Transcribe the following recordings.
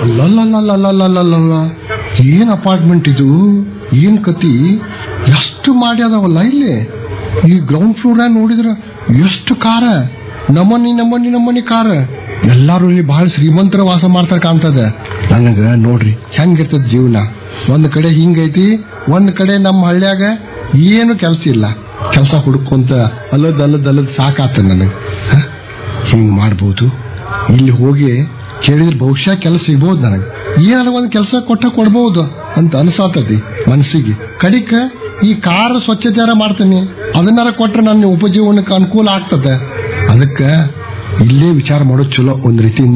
ಅಲ್ಲಲ್ಲಲ್ಲಲ್ಲಲ್ಲಲ್ಲಲ್ಲ ಏನ್ ಅಪಾರ್ಟ್ಮೆಂಟ್ ಇದು ಏನ್ ಕತಿ ಎಷ್ಟು ಮಾಡ್ಯಾದವಲ್ಲ ಇಲ್ಲಿ ಈ ಗ್ರೌಂಡ್ ಫ್ಲೋರ್ ನೋಡಿದ್ರ ಎಷ್ಟು ಕಾರ ನಮನಿ ನಮನಿ ನಮನಿ ಕಾರ ಎಲ್ಲಾರು ಇಲ್ಲಿ ಬಹಳ ಶ್ರೀಮಂತರ ವಾಸ ಮಾಡ್ತಾರ ಕಾಣ್ತದ ನನಗ ನೋಡ್ರಿ ಹೆಂಗಿರ್ತದ ಜೀವನ ಒಂದ್ ಕಡೆ ಹಿಂಗೈತಿ ಒಂದ್ ಕಡೆ ನಮ್ಮ ಹಳ್ಳ್ಯಾಗ ಏನು ಕೆಲ್ಸ ಇಲ್ಲ ಕೆಲಸ ಹುಡ್ಕೊಂತ ಅಲ್ಲದ್ ಅಲ್ಲದ್ ಅಲ್ಲದ್ ಸಾಕಾತ ನನಗೆ ಹಿಂಗ್ ಮಾಡ್ಬೋದು ಇಲ್ಲಿ ಹೋಗಿ ಕೇಳಿದ್ರೆ ಬಹುಶಃ ಕೆಲಸ ಸಿಗ್ಬೋದು ನನಗೆ ಏನಾರ ಒಂದ್ ಕೆಲಸ ಕೊಟ್ಟ ಕೊಡ್ಬೋದು ಅಂತ ಅನ್ಸಾತತಿ ಮನಸ್ಸಿಗೆ ಕಡಿಕ ಈ ಕಾರ್ ಸ್ವಚ್ಛತೆಯಾರ ಮಾಡ್ತೀನಿ ಅದನ್ನಾರ ಕೊಟ್ರೆ ನನ್ನ ಉಪಜೀವನಕ್ಕೆ ಅನುಕೂಲ ಆಗ್ತದೆ ಅದಕ್ಕೆ ಇಲ್ಲೇ ವಿಚಾರ ಮಾಡೋದು ಚಲೋ ಒಂದ್ ರೀತಿಯಿಂದ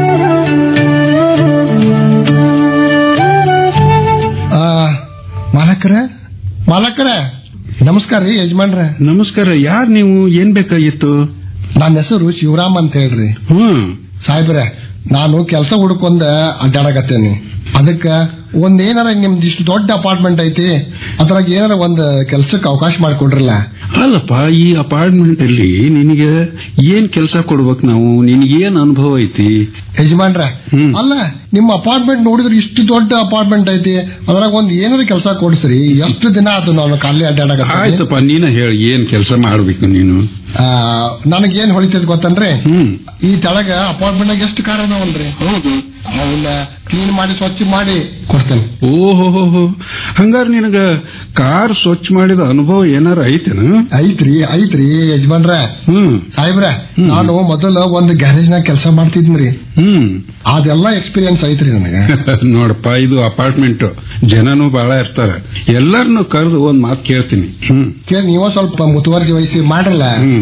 ಆ, ಮಾಲಕರ ಮಾಲಕರ ನಮಸ್ಕಾರ ರೀ ಯಜಮಾನ್ರ ನಮಸ್ಕಾರ ಯಾರ್ ನೀವು ಏನ್ ಬೇಕಾಗಿತ್ತು ನನ್ನ ಹೆಸರು ಶಿವರಾಮ್ ಅಂತ ಹೇಳ್ರಿ ಹ್ಮ್ ಸಾಹೇಬ್ರೆ ನಾನು ಕೆಲಸ ಹುಡ್ಕೊಂಡ ಅಡ್ಡಾಡಕತ್ತೇನಿ ಅದಕ್ಕ ಒಂದ್ ಏನಾರ ನಿಮ್ದು ಇಷ್ಟು ದೊಡ್ಡ ಅಪಾರ್ಟ್ಮೆಂಟ್ ಐತಿ ಅದ್ರಾಗ ಏನಾರ ಒಂದ್ ಕೆಲ್ಸಕ್ಕೆ ಅವಕಾಶ ಮಾಡಿಕೊಡ್ರಲ್ಲ ಅಲ್ಲಪ್ಪ ಈ ಅಪಾರ್ಟ್ಮೆಂಟ್ ಅಲ್ಲಿ ನಿನಗೆ ಏನ್ ಕೆಲಸ ಕೊಡ್ಬೇಕು ನಾವು ನಿನಗೇನ್ ಅನುಭವ ಐತಿ ಯಜಮಾನ್ರ ಹ್ಮ್. ಅಲ್ಲ ನಿಮ್ಮ ಅಪಾರ್ಟ್ಮೆಂಟ್ ನೋಡಿದ್ರೆ ಇಷ್ಟು ದೊಡ್ಡ ಅಪಾರ್ಟ್ಮೆಂಟ್ ಐತಿ ಅದ್ರಾಗ ಒಂದ್ ಏನಾರ ಕೆಲಸ ಕೊಡ್ಸ್ರಿ ಎಷ್ಟು ದಿನ ಆತು ನಾನು ಖಾಲಿ ಅಡ್ಡಾಡಕತ್ತೀನಿ ಆಯ್ತಪ್ಪ ನೀನ ಹೇಳಿ ಏನ್ ಕೆಲಸ ಮಾಡ್ಬೇಕು ನೀನು ನನಗೇನ್ ಹೊಳಿತದ ಗೊತ್ತನ್ರಿ ಹ್ಮ್ ಈ ತೆಳಗ ಅಪಾರ್ಟ್ಮೆಂಟ್ ಎಷ್ಟು ಕಾರ್ ಅದಾವಲ್ರಿ ಹೌದು ಅವನ್ನ ಕ್ಲೀನ್ ಮಾಡಿ ಸ್ವಚ್ಛ ಮಾಡಿ ಕೊಡ್ತೇನೆ ಓಹೋ ಹಂಗಾರ ನಿನಗ ಕಾರ್ ಸ್ವಚ್ಛ ಮಾಡಿದ ಅನುಭವ ಏನಾರ ಐತೇನ ಐತ್ರಿ ಐತ್ರಿ ಯಜಮಾನ್ರ ಹ್ಮ್ ಸಾಹೇಬ್ರ ನಾನು ಮೊದಲ ಒಂದು ಗ್ಯಾರೇಜ್ ನಾಗ ಕೆಲಸ ಮಾಡ್ತಿದ್ನ್ರಿ ಹ್ಮ್ ಅದೆಲ್ಲ ಎಕ್ಸ್ಪೀರಿಯನ್ಸ್ ಐತ್ರಿ ನನಗೆ ನೋಡಪ್ಪ ಇದು ಅಪಾರ್ಟ್ಮೆಂಟ್ ಜನನು ಬಹಳ ಇರ್ತಾರ ಎಲ್ಲಾರನು ಕರೆದು ಒಂದ್ ಮಾತು ಕೇಳ್ತೀನಿ ಹ್ಮ್ ಕೇಳಿ ನೀವ ಸ್ವಲ್ಪ ಮುತುವರ್ಜಿ ವಹಿಸಿ ಮಾಡ್ರಲ್ಲ ಹ್ಮ್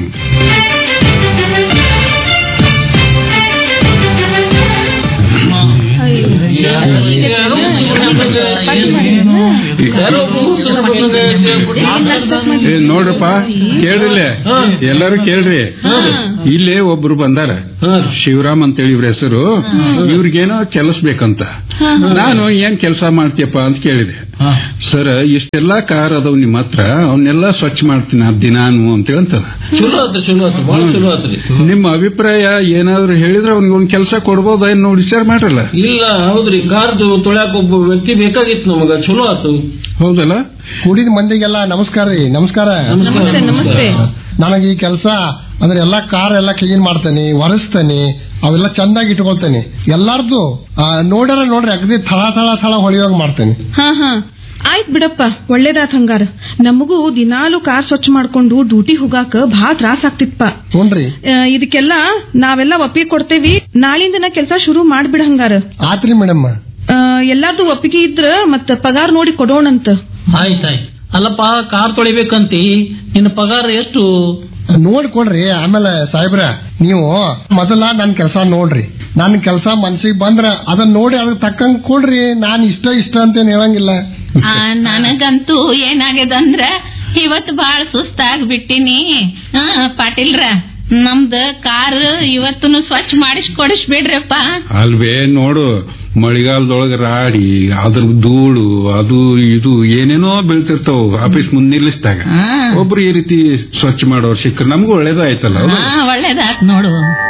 ಏ ನೋಡ್ರಪ್ಪ ಕೇಳ್ರಿಲೆ ಎಲ್ಲರೂ ಕೇಳ್ರಿ ಇಲ್ಲೇ ಒಬ್ರು ಬಂದಾರ ಶಿವರಾಮ್ ಅಂತೇಳಿ ಇವ್ರ ಹೆಸರು ಇವ್ರಿಗೇನೋ ಕೆಲಸ ಬೇಕಂತ ನಾನು ಏನ್ ಕೆಲಸ ಮಾಡ್ತೀಯಪ್ಪ ಅಂತ ಕೇಳಿದೆ ಸರ್ ಇಷ್ಟೆಲ್ಲಾ ಕಾರ್ ಅದಾವ್ ನಿಮ್ಮ ಹತ್ರ ಅವನ್ನೆಲ್ಲ ಸ್ವಚ್ಛ ಮಾಡ್ತೀನಿ ಆ ದಿನಾನು ಅಂತ ಹೇಳ್ತಾರ ಚಲೋ ಆತ್ರಿ ಚಲೋ ಆತ್ರಿ ಬಹಳ ಚಲೋ ಆತ್ರಿ ನಿಮ್ಮ ಅಭಿಪ್ರಾಯ ಏನಾದ್ರು ಹೇಳಿದ್ರೆ ಅವ್ನಿಗೆ ಒಂದ್ ಕೆಲಸ ಕೊಡ್ಬೋದ ಏನು ವಿಚಾರ ಮಾಡ್ರಲ್ಲ ಇಲ್ಲ ಹೌದ್ರಿ ಕಾರ್ದು ತೊಳ್ಯಾಕ ಒಬ್ಬ ವ್ಯಕ್ತಿ ಬೇಕಾಗಿತ್ತು ನಮಗ ಚಲೋ ಆತು ಹೌದಲ್ಲ ಕೂಡಿದ ಮಂದಿಗೆಲ್ಲ ನಮಸ್ಕಾರ ರೀ ನಮಸ್ಕಾರ ನಮಸ್ಕಾರ ನಮಸ್ತೆ ನನಗೆ ಈ ಕೆಲಸ ಅಂದ್ರೆ ಎಲ್ಲಾ ಕಾರ್ ಎಲ್ಲ ಕ್ಲೀನ್ ಮಾಡ್ತೇನೆ ಒರೆಸ್ತೇನೆ ಅವೆಲ್ಲ ಚಂದಾಗಿ ಇಟ್ಕೊಳ್ತೇನೆ ಎಲ್ಲಾರ್ದು ಆ, ನೋಡ್ಯಾರ ನೋಡ್ರಿ ಅಗದಿ ಥಳ ಥಳ ಥಳ ಹೊಳಿಯೋಂಗ್ ಮಾಡ್ತೇನೆ ಹಾ ಹಾ ಆಯ್ತ್ ಬಿಡಪ್ಪ ಒಳ್ಳೇದಾತ್ ಹಂಗಾರ ನಮಗೂ ದಿನಾಲು ಕಾರ್ ಸ್ವಚ್ಛ ಮಾಡ್ಕೊಂಡು ಡ್ಯೂಟಿ ಹೋಗಾಕ ಭಾಳ ತ್ರಾಸ ಆಗ್ತಿತ್ಪ ನೋಡ್ರಿ ಆ, ಇದಕ್ಕೆಲ್ಲ ನಾವೆಲ್ಲ ಒಪ್ಪಿಗೆ ಕೊಡ್ತೇವಿ ನಾಳಿಂದನ ಕೆಲಸ ಶುರು ಮಾಡ್ಬಿಡ ಹಂಗಾರ ಆತ್ರಿ ಮೇಡಮ್ ಆ, ಎಲ್ಲಾರ್ದು ಒಪ್ಪಿಗೆ ಇದ್ರ ಮತ್ತ ಪಗಾರ ನೋಡಿ ಕೊಡೋಣಂತ ಆಯ್ತಾಯ್ತು ಅಲ್ಲಪ್ಪ ಕಾರ್ ತೊಳಿಬೇಕಂತಿ ನಿನ್ನ ಪಗಾರ ಎಷ್ಟು ನೋಡ್ಕೊಡ್ರಿ ಆಮೇಲೆ ಸಾಹೇಬ್ರ ನೀವು ಮೊದಲ ನನ್ ಕೆಲಸ ನೋಡ್ರಿ ನನ್ ಕೆಲಸ ಮನ್ಸಿಗೆ ಬಂದ್ರ ಅದನ್ನ ನೋಡಿ ಅದಕ್ಕೆ ತಕ್ಕಂಗ್ ಕೊಡ್ರಿ ನಾನ್ ಇಷ್ಟ ಇಷ್ಟ ಅಂತೇನ್ ಹೇಳಂಗಿಲ್ಲ ಆ, ನನಗಂತೂ ಏನಾಗ್ಯದಂದ್ರ ಇವತ್ ಬಾಳ ಸುಸ್ತಾಗ್ ಬಿಟ್ಟಿನಿ ಆ, ಪಾಟೀಲ್ರ ನಮ್ದ ಕಾರ್ ಇವತ್ತನು ಸ್ವಚ್ಛ ಮಾಡಿಸ್ ಕೊಡಿಸ್ಬಿಡ್ರಪ್ಪ ಅಲ್ವೇ ನೋಡು ಮಳಿಗಾಲದೊಳಗ ರಾಡಿ ಅದ್ರ ಧೂಳು ಅದು ಇದು ಏನೇನೋ ಬೀಳ್ತಿರ್ತಾವ ಆಫೀಸ್ ಮುಂದೆ ನಿಲ್ಲಿಸಿದಾಗ ಹಾ. ಒಬ್ರು ಈ ರೀತಿ ಸ್ವಚ್ಛ ಮಾಡೋರು ಸಿಕ್ಕ ನಮಗೂ ಒಳ್ಳೇದು ಆಯ್ತಲ್ಲ ಹೌದಾ? ಹಾ ಒಳ್ಳೇದಾತ್ ನೋಡು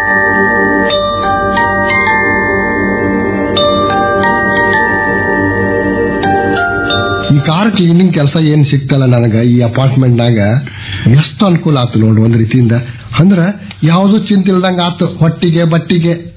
ಈ ಕಾರ್ ಕ್ಲೀನಿಂಗ್ ಕೆಲಸ ಏನ್ ಸಿಕ್ತಲ್ಲ ನನಗ ಈ ಅಪಾರ್ಟ್ಮೆಂಟ್ ನಾಗ ಎಷ್ಟು ಅನುಕೂಲ ಆತು ನೋಡು ಒಂದ್ ರೀತಿಯಿಂದ ಅಂದ್ರ ಯಾವ್ದು ಚಿಂತೆ ಇಲ್ದಂಗ ಆತು ಹೊಟ್ಟಿಗೆ ಬಟ್ಟಿಗೆ